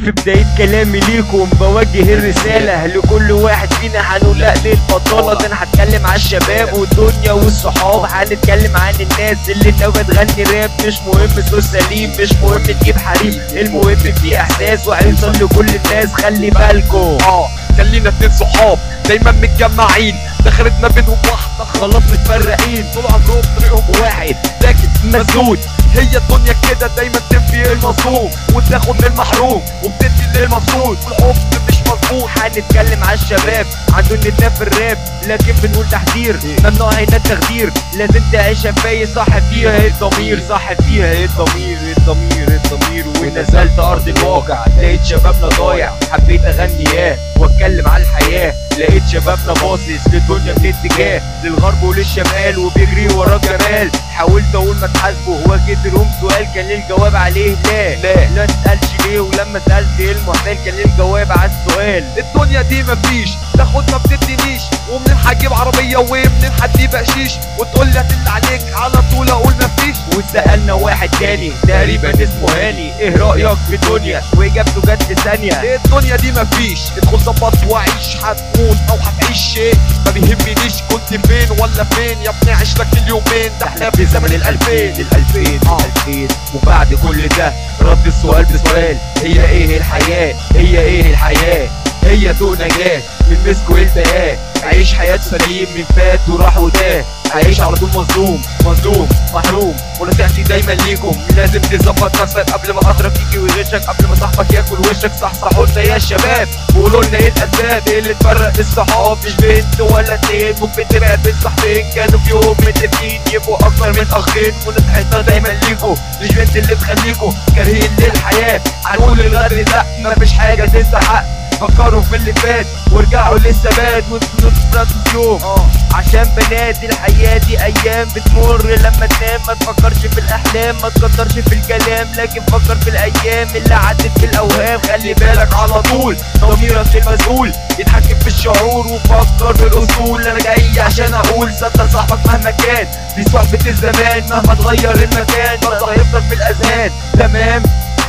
في بداية كلامي ليكم بوجه الرسالة لكل واحد فينا هنقول لا للبطالة ده انا هتكلم على الشباب والدنيا والصحاب هنتكلم عن الناس اللي ناوية تغني راب مش مهم صوت سليم مش مهم تجيب حريم المهم في احساس وهيوصل لكل الناس خلي بالكم اه كان لينا اتنين صحاب دايما متجمعين دخلت ما بينهم واحدة خلاص متفرقين طول عمرهم طريقهم واحد لكن مسدود هي الدنيا كده دايما تنفي المظلوم وتاخد من المحروم وبتدي للمفروض والحب مش مظبوط هنتكلم على الشباب عندنا في الراب لكن بنقول تحذير ممنوع هنا التخدير لازم تعيشها فايق صح فيها ايه الضمير صح فيها ايه الضمير ايه الضمير ايه الضمير ونزلت ارض الواقع لقيت شبابنا ضايع حبيت اغني ياه واتكلم على الحياه لقيت شبابنا باصص للدنيا من اتجاه للغرب وللشمال وبيجري ورا الجمال حاولت اقول ما تحاسبه هو جدرهم سؤال كان ليه الجواب عليه لا لا. لا تسالش ليه ولما سالت ايه المحتال كان ليه الجواب على السؤال الدنيا دي مفيش تاخد ما بتدينيش ومنين هتجيب عربية ومنين هتجيب بقشيش وتقول لي هتل عليك على طول اقول مفيش وسألنا واحد تاني تقريبا اسمه هاني ايه رأيك في الدنيا واجابته جت في ثانية ليه الدنيا دي مفيش ادخل ظبط وعيش هتموت او هتعيش شيء ما بيهمنيش كنت فين ولا فين يا ابني عيش لك اليومين ده احنا في زمن الالفين الألفين آه. الألفين وبعد كل ده رد السؤال بسؤال هي ايه الحياة هي ايه الحياة هي سوق نجاة من مسك والتهاه عيش حياة سليم من فات وراح وتاه عيش على طول مظلوم مظلوم محروم ونصيحتي دايما ليكم لازم تظبط نفسك قبل ما خاطرك يجي ويغشك قبل ما صاحبك ياكل وشك صحصحوا لنا يا شباب وقولوا لنا ايه الاسباب ايه اللي تفرق الصحاب مش بنت ولا اتنين ممكن تبعد بين صاحبين كانوا في يوم متفقين يبقوا اكتر من اخين ونصيحتنا دايما ليكم مش بنت اللي تخليكم كارهين للحياه هنقول الغدر لا مفيش حاجه تستحق فكروا في اللي فات وارجعوا للثبات وتكونوا في يوم عشان بنات الحياة دي أيام بتمر لما تنام ما تفكرش في الأحلام ما تكترش في الكلام لكن فكر في الأيام اللي عدت في الأوهام خلي بالك على طول ضميرك المسؤول يتحكم في الشعور وفكر في الأصول أنا جاي عشان أقول صدق صاحبك مهما كان دي صحبة الزمان مهما تغير المكان برضه هيفضل في الأذهان تمام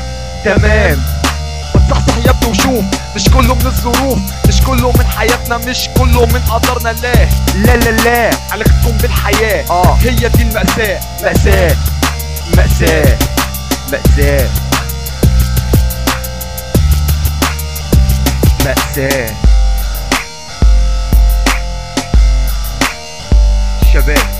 تمام صحصح يا ابني وشوف مش كله من الظروف مش كله من حياتنا مش كله من قدرنا الله لا لا لا علاقتكم بالحياة اه هي دي المأساة مأساة مأساة مأساة مأساة شباب